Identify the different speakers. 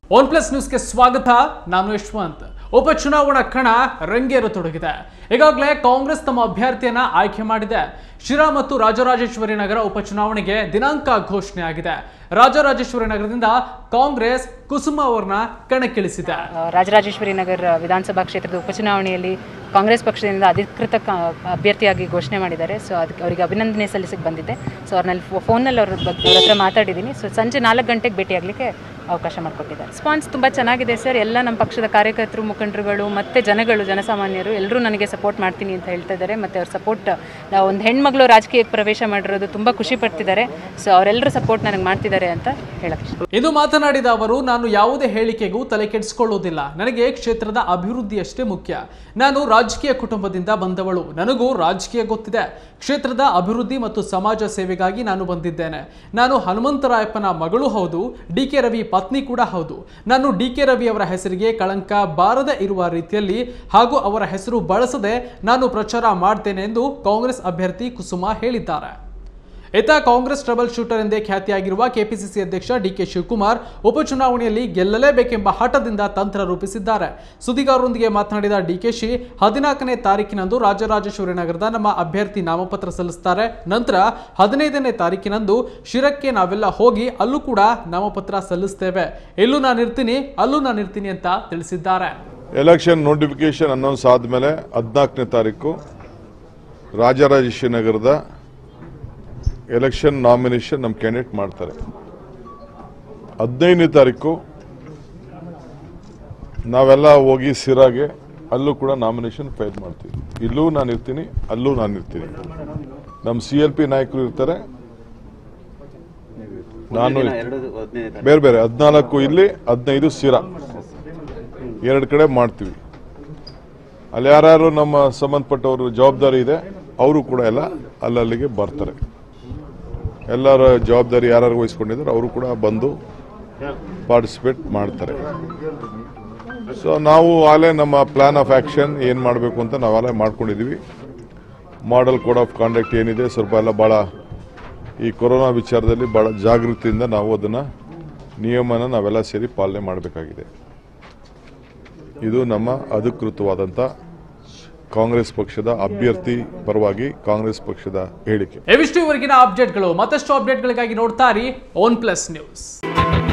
Speaker 1: One plus ನ್ಯೂಸ್ಗೆ ಸ್ವಾಗತ ನಾನು ಯಶವಂತ್ ಉಪಚುನಾವಣಾ ಕಣ ರಂಗೇರತೊಡಗಿದೆ ಈಗಾಗಲೇ ಕಾಂಗ್ರೆಸ್ ತಮ್ಮ ಅಭ್ಯರ್ಥಿಯನ್ನ ಆಯ್ಕೆ ಮಾಡಿದೆ ಶಿರಾ ಮತ್ತು ರಾಜರಾಜೇಶ್ವರಿ ನಗರ ಉಪಚುನಾವಣೆಗೆ ದಿನಾಂಕ ಘೋಷಣೆ ಆಗಿದೆ ರಾಜರಾಜೇಶ್ವರಿ ನಗರದಿಂದ ಕಾಂಗ್ರೆಸ್ ಕುಸುಮ ಅವರನ್ನ ಕಣಕ್ಕಿಳಿಸಿದೆ
Speaker 2: ರಾಜರಾಜೇಶ್ವರಿ ನಗರ ವಿಧಾನಸಭಾ ಕ್ಷೇತ್ರದ ಉಪಚುನಾವಣೆಯಲ್ಲಿ ಕಾಂಗ್ರೆಸ್ ಪಕ್ಷದಿಂದ ಅಧಿಕೃತ ಕ- ಅಭ್ಯರ್ಥಿಯಾಗಿ ಘೋಷಣೆ ಮಾಡಿದ್ದಾರೆ ಸೊ ಅದಕ್ಕೆ ಅವರಿಗೆ ಅಭಿನಂದನೆ ಸಲ್ಲಿಸಕ್ಕೆ ಬಂದಿದ್ದೆ ಸೊ ಅವ್ರನ್ನಲ್ಲಿ ಫೋನಲ್ಲಿ ಅವ್ರ ಬಗ್ಗೆ ಅವ್ರ ಹತ್ರ ಮಾತಾಡಿದ್ದೀನಿ ಸೊ ಸಂಜೆ ನಾಲ್ಕು ಗಂಟೆಗೆ ಭೇಟಿಯಾಗಲಿಕ್ಕೆ ಅವಕಾಶ ಮಾಡಿಕೊಟ್ಟಿದ್ದಾರೆ ರೆಸ್ಪಾನ್ಸ್ ತುಂಬ ಚೆನ್ನಾಗಿದೆ ಸರ್ ಎಲ್ಲ ನಮ್ಮ ಪಕ್ಷದ ಕಾರ್ಯಕರ್ತರು ಮುಖಂಡರುಗಳು ಮತ್ತು ಜನಗಳು ಜನಸಾಮಾನ್ಯರು ಎಲ್ಲರೂ ನನಗೆ ಸಪೋರ್ಟ್ ಮಾಡ್ತೀನಿ ಅಂತ ಹೇಳ್ತಾ ಇದ್ದಾರೆ ಮತ್ತು ಅವ್ರ ಸಪೋರ್ಟ್ ಒಂದು ಹೆಣ್ಮಗಳು ರಾಜಕೀಯಕ್ಕೆ ಪ್ರವೇಶ ಮಾಡಿರೋದು ತುಂಬ ಖುಷಿ ಪಡ್ತಿದ್ದಾರೆ ಸೊ ಅವರೆಲ್ಲರೂ ಸಪೋರ್ಟ್ ನನಗೆ ಮಾಡ್ತಿದ್ದಾರೆ ಅಂತ ಹೇಳಕ್ಕೆ ಇಷ್ಟ
Speaker 1: ಇದು ಮಾತನಾಡಿದ ಅವರು ನಾನು ಯಾವುದೇ ಹೇಳಿಕೆಗೂ ತಲೆ ಕೆಡಿಸಿಕೊಳ್ಳುವುದಿಲ್ಲ ನನಗೆ ಕ್ಷೇತ್ರದ ಅಭಿವೃದ್ಧಿಯಷ್ಟೇ ಮುಖ್ಯ ನಾನು ರಾಜಕೀಯ ಕುಟುಂಬದಿಂದ ಬಂದವಳು ನನಗೂ ರಾಜಕೀಯ ಗೊತ್ತಿದೆ ಕ್ಷೇತ್ರದ ಅಭಿವೃದ್ಧಿ ಮತ್ತು ಸಮಾಜ ಸೇವೆಗಾಗಿ ನಾನು ಬಂದಿದ್ದೇನೆ ನಾನು ಹನುಮಂತರಾಯಪ್ಪನ ಮಗಳು ಹೌದು ಡಿ ಕೆ ರವಿ ಪತ್ನಿ ಕೂಡ ಹೌದು ನಾನು ಡಿ ಕೆ ರವಿ ಅವರ ಹೆಸರಿಗೆ ಕಳಂಕ ಬಾರದೆ ಇರುವ ರೀತಿಯಲ್ಲಿ ಹಾಗೂ ಅವರ ಹೆಸರು ಬಳಸದೆ ನಾನು ಪ್ರಚಾರ ಮಾಡ್ತೇನೆ ಎಂದು ಕಾಂಗ್ರೆಸ್ ಅಭ್ಯರ್ಥಿ ಕುಸುಮಾ ಹೇಳಿದ್ದಾರೆ ಇತ್ತ ಕಾಂಗ್ರೆಸ್ ಟ್ರಬಲ್ ಶೂಟರ್ ಎಂದೇ ಖ್ಯಾತಿಯಾಗಿರುವ ಕೆಪಿಸಿಸಿ ಅಧ್ಯಕ್ಷ ಡಿಕೆ ಶಿವಕುಮಾರ್ ಉಪಚುನಾವಣೆಯಲ್ಲಿ ಗೆಲ್ಲಲೇಬೇಕೆಂಬ ಹಠದಿಂದ ತಂತ್ರ ರೂಪಿಸಿದ್ದಾರೆ ಸುದ್ದಿಗಾರರೊಂದಿಗೆ ಮಾತನಾಡಿದ ಡಿಕೆಶಿ ಹದಿನಾಲ್ಕನೇ ತಾರೀಕಿನಂದು ರಾಜರಾಜೇಶ್ವರಿ ನಗರದ ನಮ್ಮ ಅಭ್ಯರ್ಥಿ ನಾಮಪತ್ರ ಸಲ್ಲಿಸುತ್ತಾರೆ ನಂತರ ಹದಿನೈದನೇ ತಾರೀಕಿನಂದು ಶಿರಕ್ಕೆ ನಾವೆಲ್ಲ ಹೋಗಿ ಅಲ್ಲೂ ಕೂಡ ನಾಮಪತ್ರ ಸಲ್ಲಿಸ್ತೇವೆ ಇಲ್ಲೂ ನಾನಿರ್ತೀನಿ ಅಲ್ಲೂ ನಾನಿರ್ತೀನಿ ಅಂತ ತಿಳಿಸಿದ್ದಾರೆ
Speaker 3: ಎಲೆಕ್ಷನ್ ನೋಟಿಫಿಕೇಶನ್ ಅನೌನ್ಸ್ ಆದಮೇಲೆ ಹದಿನಾಲ್ಕನೇ ತಾರೀಕು ರಾಜರಾಜೇಶ್ವರಿ ನಗರದ ಎಲೆಕ್ಷನ್ ನಾಮಿನೇಷನ್ ನಮ್ಮ ಕ್ಯಾಂಡಿಡೇಟ್ ಮಾಡ್ತಾರೆ ಹದಿನೈದನೇ ತಾರೀಕು ನಾವೆಲ್ಲ ಹೋಗಿ ಸಿರಾಗೆ ಅಲ್ಲೂ ಕೂಡ ನಾಮಿನೇಷನ್ ಫೈಲ್ ಮಾಡ್ತೀವಿ ಇಲ್ಲೂ ನಾನು ಇರ್ತೀನಿ ಅಲ್ಲೂ ನಾನು ಇರ್ತೀನಿ ನಮ್ಮ ಸಿ ಎಲ್ ಪಿ ನಾಯಕರು ಇರ್ತಾರೆ ನಾನು ಇರ್ತೀನಿ. ಬೇರೆ ಬೇರೆ ಹದಿನಾಲ್ಕು ಇಲ್ಲಿ ಹದಿನೈದು ಸಿರಾ ಎರಡು ಕಡೆ ಮಾಡ್ತೀವಿ ಅಲ್ಲಿ ಯಾರ್ಯಾರು ನಮ್ಮ ಸಂಬಂಧಪಟ್ಟವರು ಜವಾಬ್ದಾರಿ ಇದೆ ಅವರು ಕೂಡ ಎಲ್ಲ ಅಲ್ಲಲ್ಲಿಗೆ ಬರ್ತಾರೆ ಎಲ್ಲರ ಜವಾಬ್ದಾರಿ ಯಾರ್ಯಾರು ವಹಿಸ್ಕೊಂಡಿದ್ದಾರೆ ಅವರು ಕೂಡ ಬಂದು ಪಾರ್ಟಿಸಿಪೇಟ್ ಮಾಡ್ತಾರೆ ಸೊ ನಾವು ಆಲೇ ನಮ್ಮ ಪ್ಲಾನ್ ಆಫ್ ಆಕ್ಷನ್ ಏನು ಮಾಡಬೇಕು ಅಂತ ನಾವಾಗಲೇ ಮಾಡ್ಕೊಂಡಿದ್ದೀವಿ ಮಾಡೆಲ್ ಕೋಡ್ ಆಫ್ ಕಾಂಡಕ್ಟ್ ಏನಿದೆ ಸ್ವಲ್ಪ ಎಲ್ಲ ಭಾಳ ಈ ಕೊರೋನಾ ವಿಚಾರದಲ್ಲಿ ಭಾಳ ಜಾಗೃತಿಯಿಂದ ನಾವು ಅದನ್ನು ನಿಯಮನ ನಾವೆಲ್ಲ ಸೇರಿ ಪಾಲನೆ ಮಾಡಬೇಕಾಗಿದೆ ಇದು ನಮ್ಮ ಅಧಿಕೃತವಾದಂಥ ಕಾಂಗ್ರೆಸ್ ಪಕ್ಷದ ಅಭ್ಯರ್ಥಿ ಪರವಾಗಿ ಕಾಂಗ್ರೆಸ್ ಪಕ್ಷದ ಹೇಳಿಕೆ
Speaker 1: ಇವಿಷ್ಟು ಇವರೆಗಿನ ಅಪ್ಡೇಟ್ಗಳು ಮತ್ತಷ್ಟು ಅಪ್ಡೇಟ್ಗಳಿಗಾಗಿ ನೋಡ್ತಾ ಇರಿ ಓನ್ ಪ್ಲಸ್ ನ್ಯೂಸ್